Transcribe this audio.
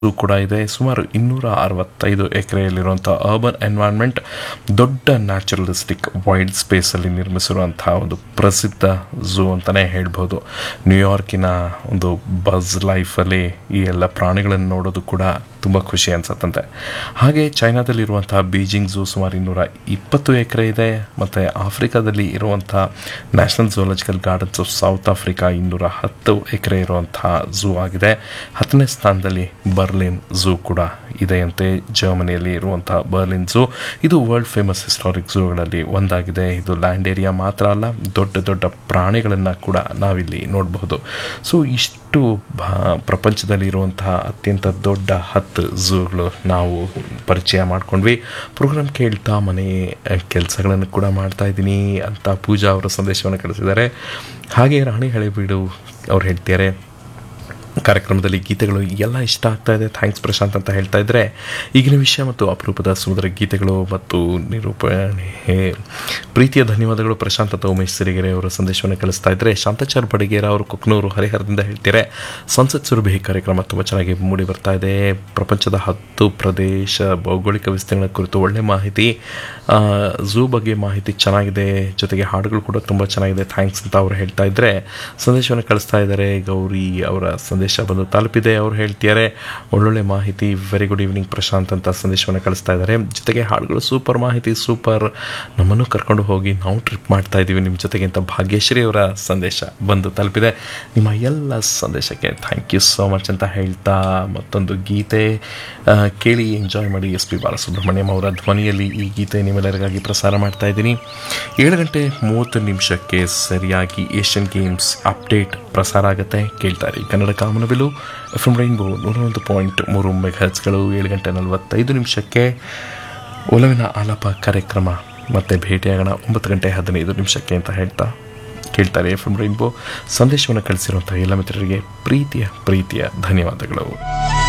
ಕೂಡ ಇದೆ ಸುಮಾರು ಇನ್ನೂರ ಅರವತ್ತೈದು ಎಕರೆಯಲ್ಲಿರುವಂಥ ಅರ್ಬನ್ ಎನ್ವೈರ್ನ್ಮೆಂಟ್ ದೊಡ್ಡ ನ್ಯಾಚುರಲಿಸ್ಟಿಕ್ ವೈಲ್ಡ್ ಸ್ಪೇಸಲ್ಲಿ ನಿರ್ಮಿಸಿರುವಂತಹ ಒಂದು ಪ್ರಸಿದ್ಧ ಝೂ ಅಂತಲೇ ಹೇಳ್ಬೋದು ನ್ಯೂಯಾರ್ಕಿನ ಒಂದು ಬಸ್ ಲೈಫಲ್ಲಿ ಈ ಎಲ್ಲ ಪ್ರಾಣಿಗಳನ್ನು ನೋಡೋದು ಕೂಡ ತುಂಬ ಖುಷಿ ಅನ್ಸತ್ತಂತೆ ಹಾಗೆ ಚೈನಾದಲ್ಲಿರುವಂತಹ ಬೀಜಿಂಗ್ ಝೂ ಸುಮಾರು ಇನ್ನೂರ ಇಪ್ಪತ್ತು ಎಕರೆ ಇದೆ ಮತ್ತು ಆಫ್ರಿಕಾದಲ್ಲಿ ಇರುವಂಥ national zoological gardens of South Africa ಇನ್ನೂರ ಹತ್ತು ಎಕರೆ ಇರುವಂತಹ ಝೂ ಆಗಿದೆ ಹತ್ತನೇ ಸ್ಥಾನದಲ್ಲಿ ಬರ್ಲಿನ್ ಝೂ ಕೂಡ ಇದೆಯಂತೆ ಜರ್ಮನಿಯಲ್ಲಿ ಇರುವಂತಹ ಬರ್ಲಿನ್ ಝೂ ಇದು ವರ್ಲ್ಡ್ ಫೇಮಸ್ ಹಿಸ್ಟಾರಿಕ್ ಝೂಗಳಲ್ಲಿ ಒಂದಾಗಿದೆ ಇದು ಲ್ಯಾಂಡ್ ಏರಿಯಾ ಮಾತ್ರ ಅಲ್ಲ ದೊಡ್ಡ ದೊಡ್ಡ ಪ್ರಾಣಿಗಳನ್ನು ಕೂಡ ನಾವಿಲ್ಲಿ ನೋಡಬಹುದು ಸೊ ಇಷ್ಟು ಭಾ ಪ್ರಪಂಚದಲ್ಲಿ ಇರುವಂತಹ ಅತ್ಯಂತ ದೊಡ್ಡ ಹತ್ತು ಝೂಗಳು ನಾವು ಪರಿಚಯ ಮಾಡ್ಕೊಂಡ್ವಿ ಪ್ರೋಗ್ರಾಮ್ ಕೇಳ್ತಾ ಮನೆ ಕೆಲಸಗಳನ್ನು ಕೂಡ ಮಾಡ್ತಾ ಇದ್ದೀನಿ ಅಂತ ಪೂಜಾ ಅವರ ಸಂದೇಶವನ್ನು ಕಳಿಸಿದ್ದಾರೆ ಹಾಗೆ ರಾಣಿ ಹಳೆಬೀಡು ಅವ್ರು ಹೇಳ್ತಾರೆ ಕಾರ್ಯಕ್ರಮದಲ್ಲಿ ಗೀತೆಗಳು ಎಲ್ಲ ಇಷ್ಟ ಆಗ್ತಾ ಇದೆ ಥ್ಯಾಂಕ್ಸ್ ಪ್ರಶಾಂತ್ ಅಂತ ಹೇಳ್ತಾ ಇದ್ದರೆ ಈಗಿನ ವಿಷಯ ಮತ್ತು ಅಪರೂಪದ ಸುಂದರ ಗೀತೆಗಳು ಮತ್ತು ನಿರೂಪಣೆ ಪ್ರೀತಿಯ ಧನ್ಯವಾದಗಳು ಪ್ರಶಾಂತ್ ಅಂತ ಉಮೇಶ್ ಸಿರಿಗೆರೆ ಅವರ ಸಂದೇಶವನ್ನು ಕಳಿಸ್ತಾ ಇದ್ದರೆ ಶಾಂತಾಚಾರ್ ಬಡಿಗೇರ ಅವರು ಕುಕ್ನೂರು ಹರಿಹರದಿಂದ ಹೇಳ್ತಾರೆ ಸಂಸತ್ ಸುರಭಿ ಕಾರ್ಯಕ್ರಮ ತುಂಬ ಚೆನ್ನಾಗಿ ಮೂಡಿ ಬರ್ತಾ ಇದೆ ಪ್ರಪಂಚದ ಹತ್ತು ಪ್ರದೇಶ ಭೌಗೋಳಿಕ ವಿಸ್ತೀರ್ಣ ಕುರಿತು ಒಳ್ಳೆ ಮಾಹಿತಿ ಝೂ ಬಗ್ಗೆ ಮಾಹಿತಿ ಚೆನ್ನಾಗಿದೆ ಜೊತೆಗೆ ಹಾಡುಗಳು ಕೂಡ ತುಂಬ ಚೆನ್ನಾಗಿದೆ ಥ್ಯಾಂಕ್ಸ್ ಅಂತ ಅವರು ಹೇಳ್ತಾ ಇದ್ದರೆ ಸಂದೇಶವನ್ನು ಕಳಿಸ್ತಾ ಇದ್ದಾರೆ ಗೌರಿ ಅವರ ಸಂದೇಶ ಬಂದು ತಲುಪಿದೆ ಅವ್ರು ಹೇಳ್ತಿದ್ದಾರೆ ಒಳ್ಳೊಳ್ಳೆ ಮಾಹಿತಿ ವೆರಿ ಗುಡ್ ಈವ್ನಿಂಗ್ ಪ್ರಶಾಂತ್ ಅಂತ ಸಂದೇಶವನ್ನು ಕಳಿಸ್ತಾ ಇದ್ದಾರೆ ಜೊತೆಗೆ ಹಾಡುಗಳು ಸೂಪರ್ ಮಾಹಿತಿ ಸೂಪರ್ ನಮ್ಮನ್ನು ಕರ್ಕೊಂಡು ಹೋಗಿ ನಾವು ಟ್ರಿಪ್ ಮಾಡ್ತಾ ಇದ್ದೀವಿ ನಿಮ್ಮ ಜೊತೆಗೆ ಅಂತ ಭಾಗ್ಯಶ್ರೀ ಅವರ ಸಂದೇಶ ಬಂದು ತಲುಪಿದೆ ನಿಮ್ಮ ಎಲ್ಲ ಸಂದೇಶಕ್ಕೆ ಥ್ಯಾಂಕ್ ಯು ಸೋ ಮಚ್ ಅಂತ ಹೇಳ್ತಾ ಮತ್ತೊಂದು ಗೀತೆ ಆ, ಕೇಳಿ ಎಂಜಾಯ್ ಮಾಡಿ ಎಸ್ ಪಿ ಬಾಲಸುಬ್ರಹ್ಮಣ್ಯಂ ಅವರ ಧ್ವನಿಯಲ್ಲಿ ಈ ಗೀತೆ ನಿಮ್ಮೆಲ್ಲರಿಗಾಗಿ ಪ್ರಸಾರ ಮಾಡ್ತಾ ಇದ್ದೀನಿ ಏಳು ಗಂಟೆ ಮೂವತ್ತು ನಿಮಿಷಕ್ಕೆ ಸರಿಯಾಗಿ ಏಷ್ಯನ್ ಗೇಮ್ಸ್ ಅಪ್ಡೇಟ್ ಪ್ರಸಾರ ಆಗುತ್ತೆ ಕೇಳ್ತಾರೆ ಕನ್ನಡ ಕಾಮನಬಿಲು ಎಫ್ ಎಂ ರೈನ್ಬೋ ನೂರ ಒಂದು ಪಾಯಿಂಟ್ ಮೂರು ಮೆಗಾಹರ್ಸ್ಗಳು ಏಳು ಗಂಟೆ ನಲವತ್ತೈದು ನಿಮಿಷಕ್ಕೆ ಒಲವಿನ ಆಲಾಪ ಕಾರ್ಯಕ್ರಮ ಮತ್ತೆ ಭೇಟಿಯಾಗೋಣ ಒಂಬತ್ತು ಗಂಟೆ ಹದಿನೈದು ನಿಮಿಷಕ್ಕೆ ಅಂತ ಹೇಳ್ತಾ ಕೇಳ್ತಾರೆ ಎಫ್ ಎಂ ರೈನ್ಬೋ ಸಂದೇಶವನ್ನು ಕಳಿಸಿರುವಂಥ ಎಲ್ಲ ಮಿತ್ರರಿಗೆ ಪ್ರೀತಿಯ ಪ್ರೀತಿಯ ಧನ್ಯವಾದಗಳು